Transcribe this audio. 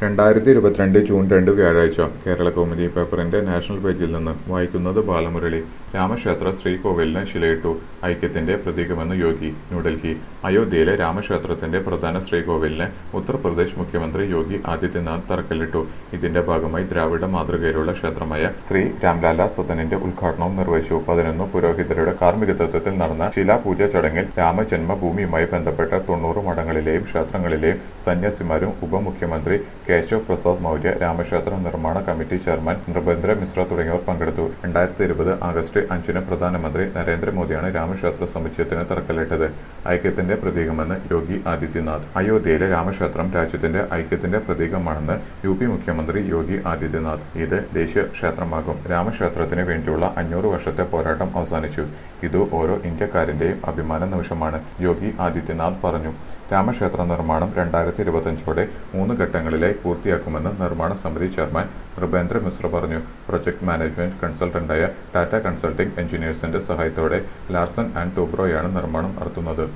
രണ്ടായിരത്തി ഇരുപത്തിരണ്ട് ജൂൺ രണ്ട് വ്യാഴാഴ്ച കേരള കൗമുദി പേപ്പറിന്റെ നാഷണൽ പേജിൽ നിന്ന് വായിക്കുന്നത് ബാലമുരളി രാമക്ഷേത്ര ശ്രീകോവിലിന് ശിലയിട്ടു ഐക്യത്തിന്റെ പ്രതീകമെന്ന് യോഗി ന്യൂഡൽഹി അയോധ്യയിലെ രാമക്ഷേത്രത്തിന്റെ പ്രധാന ശ്രീകോവിലിന് ഉത്തർപ്രദേശ് മുഖ്യമന്ത്രി യോഗി ആദിത്യനാഥ് തറക്കല്ലിട്ടു ഇതിന്റെ ഭാഗമായി ദ്രാവിഡ മാതൃകയിലുള്ള ക്ഷേത്രമായ ശ്രീ രാംലാല സദനിന്റെ ഉദ്ഘാടനവും നിർവഹിച്ചു പതിനൊന്ന് പുരോഹിതരുടെ കാർമ്മികത്വത്തിൽ നടന്ന ശിലാപൂജ ചടങ്ങിൽ രാമജന്മഭൂമിയുമായി ബന്ധപ്പെട്ട തൊണ്ണൂറ് മഠങ്ങളിലെയും ക്ഷേത്രങ്ങളിലെയും സന്യാസിമാരും ഉപമുഖ്യമന്ത്രി കേശവ് പ്രസാദ് മൗര്യ രാമക്ഷേത്ര നിർമ്മാണ കമ്മിറ്റി ചെയർമാൻ നൃപേന്ദ്ര മിശ്ര തുടങ്ങിയവർ പങ്കെടുത്തു രണ്ടായിരത്തി ഇരുപത് ആഗസ്റ്റ് അഞ്ചിന് പ്രധാനമന്ത്രി നരേന്ദ്രമോദിയാണ് രാമക്ഷേത്ര സമുച്ചയത്തിന് തറക്കല്ലിട്ടത് ഐക്യത്തിന്റെ പ്രതീകമെന്ന് യോഗി ആദിത്യനാഥ് അയോധ്യയിലെ രാമക്ഷേത്രം രാജ്യത്തിന്റെ ഐക്യത്തിന്റെ പ്രതീകമാണെന്ന് യു പി മുഖ്യമന്ത്രി യോഗി ആദിത്യനാഥ് ഇത് ദേശീയ ക്ഷേത്രമാകും രാമക്ഷേത്രത്തിന് വേണ്ടിയുള്ള അഞ്ഞൂറ് വർഷത്തെ പോരാട്ടം അവസാനിച്ചു ഇത് ഓരോ ഇന്ത്യക്കാരന്റെയും അഭിമാന നിമിഷമാണ് യോഗി ആദിത്യനാഥ് പറഞ്ഞു രാമക്ഷേത്ര നിർമ്മാണം രണ്ടായിരത്തി ഇരുപത്തിയഞ്ചോടെ മൂന്ന് ഘട്ടങ്ങളിലായി പൂർത്തിയാക്കുമെന്ന് നിർമ്മാണ സമിതി ചെയർമാൻ നൃപേന്ദ്ര മിശ്ര പറഞ്ഞു പ്രൊജക്ട് മാനേജ്മെന്റ് കൺസൾട്ടന്റായ ടാറ്റ കൺസൾട്ടിംഗ് എഞ്ചിനീയേഴ്സിന്റെ സഹായത്തോടെ ലാർസൺ ആൻഡ് ടൂബ്രോയാണ് നിർമ്മാണം നടത്തുന്നത്